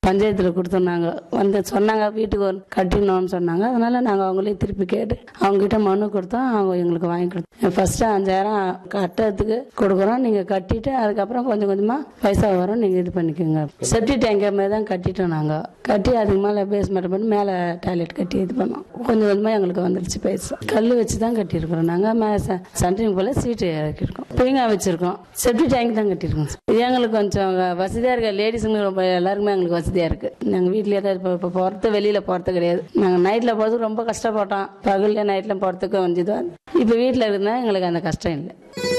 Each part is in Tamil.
பஞ்சாயத்தில் கொடுத்துருந்தாங்க வந்து சொன்னாங்க வீட்டுக்கு ஒரு கட்டிடணும்னு சொன்னாங்க அதனால நாங்கள் அவங்களே திருப்பி கேட்டு அவங்ககிட்ட மனு கொடுத்தோம் அவங்க எங்களுக்கு வாங்கி கொடுத்தோம் ஃபர்ஸ்ட் அஞ்சாயிரம் கட்டுறதுக்கு கொடுக்குறோம் நீங்கள் கட்டிட்டு அதுக்கப்புறம் கொஞ்சம் கொஞ்சமாக பைசா வரும் நீங்கள் இது பண்ணிக்கோங்க செப்டி டேங்க் மாதிரி தான் கட்டிட்டோம் நாங்கள் கட்டி அதுக்கு மேலே பேஸ்மெண்ட் பண்ணி மேலே டாய்லெட் கட்டி இது பண்ணோம் கொஞ்சம் கொஞ்சமாக எங்களுக்கு வந்துருச்சு பைசா கல் வச்சு தான் கட்டியிருக்கிறோம் நாங்கள் மேலே சென்ட்ரிங் போல் சீட்டு இறக்கியிருக்கோம் பீங்காய் வச்சிருக்கோம் செப்டி டேங்க் தான் கட்டியிருக்கோம் எங்களுக்கு கொஞ்சம் வசதியாக இருக்கு லேடிஸுங்க ரொம்ப எல்லாருக்குமே எங்களுக்கு வசதியாக இருக்கு நாங்கள் வீட்லயே தான் இப்போ இப்போ போகிறது வெளியில் போகிறது கிடையாது நாங்கள் நைட்டில் போகிறதுக்கு ரொம்ப கஷ்டப்பட்டோம் பகலில் நைட்டில் போகிறதுக்கு கொஞ்சம் இதுவாக இப்போ வீட்டில் இருந்தால் எங்களுக்கு அந்த கஷ்டம் இல்லை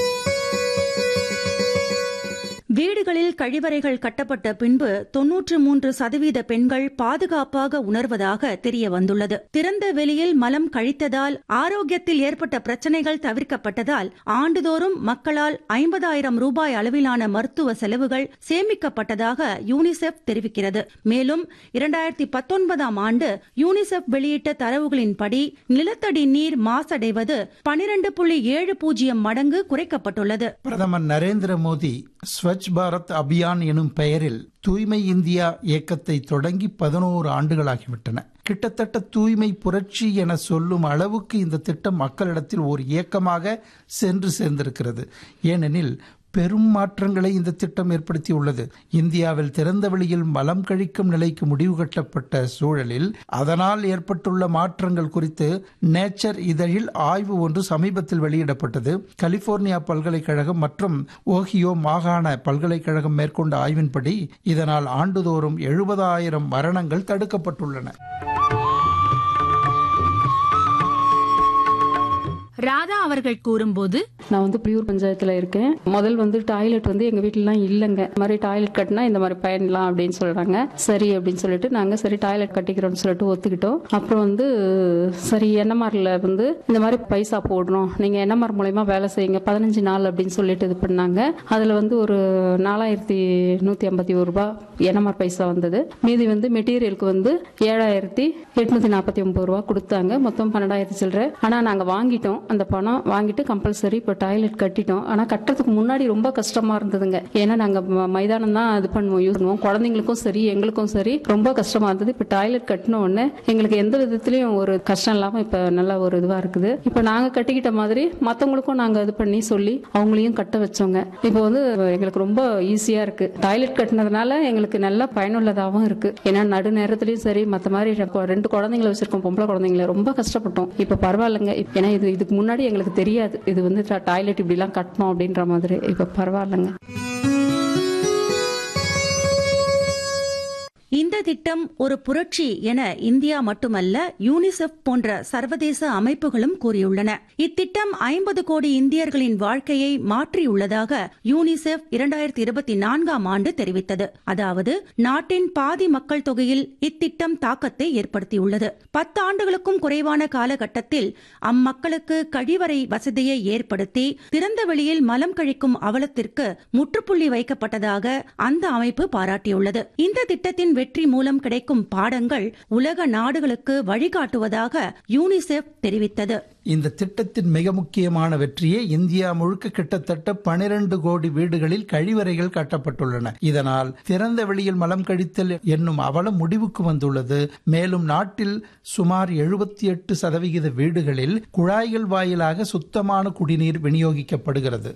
வீடுகளில் கழிவறைகள் கட்டப்பட்ட பின்பு தொன்னூற்று மூன்று சதவீத பெண்கள் பாதுகாப்பாக உணர்வதாக தெரிய வந்துள்ளது திறந்த வெளியில் மலம் கழித்ததால் ஆரோக்கியத்தில் ஏற்பட்ட பிரச்சனைகள் தவிர்க்கப்பட்டதால் ஆண்டுதோறும் மக்களால் ஐம்பதாயிரம் ரூபாய் அளவிலான மருத்துவ செலவுகள் சேமிக்கப்பட்டதாக யூனிசெஃப் தெரிவிக்கிறது மேலும் இரண்டாயிரத்தி பத்தொன்பதாம் ஆண்டு யூனிசெஃப் வெளியிட்ட தரவுகளின்படி நிலத்தடி நீர் மாசடைவது பனிரண்டு புள்ளி ஏழு பூஜ்ஜியம் மடங்கு குறைக்கப்பட்டுள்ளது பிரதமர் நரேந்திர மோடி ஸ்வச் பாரத் அபியான் எனும் பெயரில் தூய்மை இந்தியா இயக்கத்தை தொடங்கி பதினோரு ஆண்டுகளாகிவிட்டன கிட்டத்தட்ட தூய்மை புரட்சி என சொல்லும் அளவுக்கு இந்த திட்டம் மக்களிடத்தில் ஒரு இயக்கமாக சென்று சேர்ந்திருக்கிறது ஏனெனில் பெரும் மாற்றங்களை இந்த திட்டம் ஏற்படுத்தியுள்ளது இந்தியாவில் திறந்த வெளியில் மலம் கழிக்கும் நிலைக்கு முடிவு கட்டப்பட்ட சூழலில் அதனால் ஏற்பட்டுள்ள மாற்றங்கள் குறித்து நேச்சர் இதழில் ஆய்வு ஒன்று சமீபத்தில் வெளியிடப்பட்டது கலிபோர்னியா பல்கலைக்கழகம் மற்றும் ஓஹியோ மாகாண பல்கலைக்கழகம் மேற்கொண்ட ஆய்வின்படி இதனால் ஆண்டுதோறும் எழுபதாயிரம் மரணங்கள் தடுக்கப்பட்டுள்ளன ராதா அவர்கள் கூறும்போது நான் வந்து பிரியூர் பஞ்சாயத்துல இருக்கேன் முதல் வந்து டாய்லெட் வந்து எங்க வீட்டுலாம் இல்லைங்க இந்த மாதிரி டாய்லெட் கட்டினா இந்த மாதிரி பயன்லாம் அப்படின்னு சொல்றாங்க சரி அப்படின்னு சொல்லிட்டு நாங்க சரி டாய்லெட் கட்டிக்கிறோம்னு சொல்லிட்டு ஒத்துக்கிட்டோம் அப்புறம் வந்து சரி என்எம்ஆர்ல வந்து இந்த மாதிரி பைசா போடுறோம் நீங்க என்எம்ஆர் மூலயமா வேலை செய்யுங்க பதினஞ்சு நாள் அப்படின்னு சொல்லிட்டு இது பண்ணாங்க அதுல வந்து ஒரு நாலாயிரத்தி நூத்தி ஐம்பத்தி ஒரு ரூபாய் என்எம்ஆர் பைசா வந்தது மீதி வந்து மெட்டீரியலுக்கு வந்து ஏழாயிரத்தி எட்நூத்தி நாற்பத்தி ஒன்பது ரூபா கொடுத்தாங்க மொத்தம் பன்னெண்டாயிரத்தி சில்லற ஆனா நாங்க வாங்கிட்டோம் அந்த பணம் வாங்கிட்டு கம்பல்சரி இப்போ டாய்லெட் கட்டிட்டோம் ஆனா கட்டுறதுக்கு முன்னாடி ரொம்ப கஷ்டமா இருந்ததுங்க ஏன்னா நாங்க ம- மைதானம் தான் இது பண்ணுவோம் யூஸ் பண்ணுவோம் குழந்தைங்களுக்கும் சரி எங்களுக்கும் சரி ரொம்ப கஷ்டமா இருந்தது இப்போ டாய்லெட் கட்டின உடனே எங்களுக்கு எந்த விதத்திலயும் ஒரு கஷ்டம் இல்லாம இப்ப நல்ல ஒரு இதுவா இருக்குது இப்போ நாங்க கட்டிக்கிட்ட மாதிரி மத்தவங்களுக்கும் நாங்க இது பண்ணி சொல்லி அவங்களையும் கட்ட வச்சோங்க இப்போ வந்து எங்களுக்கு ரொம்ப ஈஸியா இருக்கு டாய்லெட் கட்டினதுனால எங்களுக்கு நல்ல பயனுள்ளதாகவும் இருக்கு ஏன்னா நடு நேரத்துலயும் சரி மத்த மாதிரி ரெ- ரெண்டு குழந்தைங்களை வச்சிருக்கோம் பொம்பளை குழந்தைங்களை ரொம்ப கஷ்டப்பட்டோம் இப்ப பரவாயில்லைங்க இப்ப- ஏன்னா இது இதுக்கு முன்னாடி எங்களுக்கு தெரியாது இது வந்து டாய்லெட் இப்படி எல்லாம் கட்டணும் அப்படின்ற மாதிரி இப்ப பரவாயில்லைங்க இந்த திட்டம் ஒரு புரட்சி என இந்தியா மட்டுமல்ல யூனிசெஃப் போன்ற சர்வதேச அமைப்புகளும் கூறியுள்ளன இத்திட்டம் ஐம்பது கோடி இந்தியர்களின் வாழ்க்கையை மாற்றியுள்ளதாக யூனிசெஃப் இரண்டாயிரத்தி இருபத்தி நான்காம் ஆண்டு தெரிவித்தது அதாவது நாட்டின் பாதி மக்கள் தொகையில் இத்திட்டம் தாக்கத்தை ஏற்படுத்தியுள்ளது பத்து ஆண்டுகளுக்கும் குறைவான காலகட்டத்தில் அம்மக்களுக்கு கழிவறை வசதியை ஏற்படுத்தி திறந்த வெளியில் மலம் கழிக்கும் அவலத்திற்கு முற்றுப்புள்ளி வைக்கப்பட்டதாக அந்த அமைப்பு பாராட்டியுள்ளது இந்த திட்டத்தின் வெற்றி மூலம் கிடைக்கும் பாடங்கள் உலக நாடுகளுக்கு வழிகாட்டுவதாக யூனிசெஃப் தெரிவித்தது இந்த திட்டத்தின் மிக முக்கியமான வெற்றியே இந்தியா முழுக்க கிட்டத்தட்ட பனிரெண்டு கோடி வீடுகளில் கழிவறைகள் கட்டப்பட்டுள்ளன இதனால் திறந்த வெளியில் மலம் கழித்தல் என்னும் அவலம் முடிவுக்கு வந்துள்ளது மேலும் நாட்டில் சுமார் எழுபத்தி எட்டு சதவிகித வீடுகளில் குழாய்கள் வாயிலாக சுத்தமான குடிநீர் விநியோகிக்கப்படுகிறது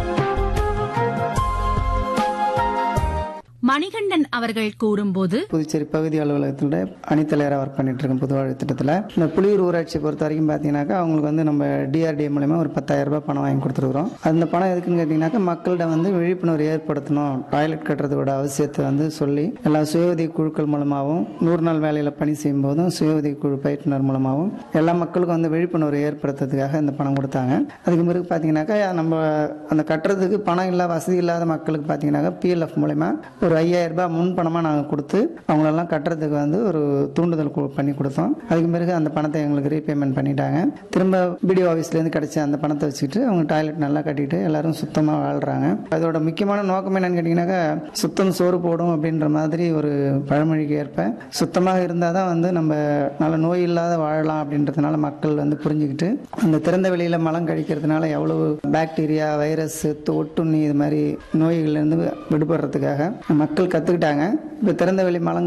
மணிகண்டன் அவர்கள் கூறும்போது புதுச்சேரி பகுதி அலுவலகத்தோட அணித்தலைவராக ஒர்க் பண்ணிட்டு இருக்கேன் புதுவாழ்வு திட்டத்தில் இந்த புலியூர் ஊராட்சியை பொறுத்த வரைக்கும் பார்த்தீங்கன்னாக்கா அவங்களுக்கு வந்து நம்ம டிஆர்டிஏ மூலயமா ஒரு பத்தாயிரம் ரூபாய் பணம் வாங்கி கொடுத்துருக்குறோம் அந்த பணம் எதுக்குன்னு கேட்டிங்கனாக்கா மக்களிடம் வந்து விழிப்புணர்வு ஏற்படுத்தணும் டாய்லெட் கட்டுறதோட அவசியத்தை வந்து சொல்லி எல்லா சுய உதவி குழுக்கள் மூலமாகவும் நூறு நாள் வேலையில் பணி செய்யும் போதும் சுய உதவி குழு பயிற்றுனர் மூலமாகவும் எல்லா மக்களுக்கும் வந்து விழிப்புணர்வு ஏற்படுத்துறதுக்காக இந்த பணம் கொடுத்தாங்க அதுக்கு பிறகு பார்த்தீங்கன்னாக்கா நம்ம அந்த கட்டுறதுக்கு பணம் இல்லாத வசதி இல்லாத மக்களுக்கு பார்த்தீங்கன்னாக்கா பிஎல்எஃப் மூலயமா ஒரு ஐயாயிரம் ரூபாய் முன் பணமாக நாங்கள் கொடுத்து அவங்களெல்லாம் கட்டுறதுக்கு வந்து ஒரு தூண்டுதல் கு- பண்ணி கொடுத்தோம் அதுக்கு பிறகு அந்த பணத்தை எங்களுக்கு ரீபேமெண்ட் பண்ணிட்டாங்க திரும்ப பிடிஓ ஆஃபீஸ்லேருந்து கிடைச்ச அந்த பணத்தை வச்சுக்கிட்டு அவங்க டாய்லெட் நல்லா கட்டிட்டு எல்லாரும் சுத்தமாக வாழ்கிறாங்க அதோட முக்கியமான நோக்கம் என்னன்னு கேட்டிங்கன்னாக்கா சுத்தம் சோறு போடும் அப்படின்ற மாதிரி ஒரு பழமொழிக்கு ஏற்ப சுத்தமாக இருந்தால் தான் வந்து நம்ம நல்ல நோய் இல்லாத வாழலாம் அப்படின்றதுனால மக்கள் வந்து புரிஞ்சுக்கிட்டு அந்த திறந்த வெளியில் மலம் கழிக்கிறதுனால எவ்வளவு பாக்டீரியா வைரஸ் ஒட்டுண்ணி இது மாதிரி நோய்கள்லேருந்து விடுபடுறதுக்காக மக்கள் கற்றுக்கிட்டாங்க இப்போ திறந்த வெளி மலம்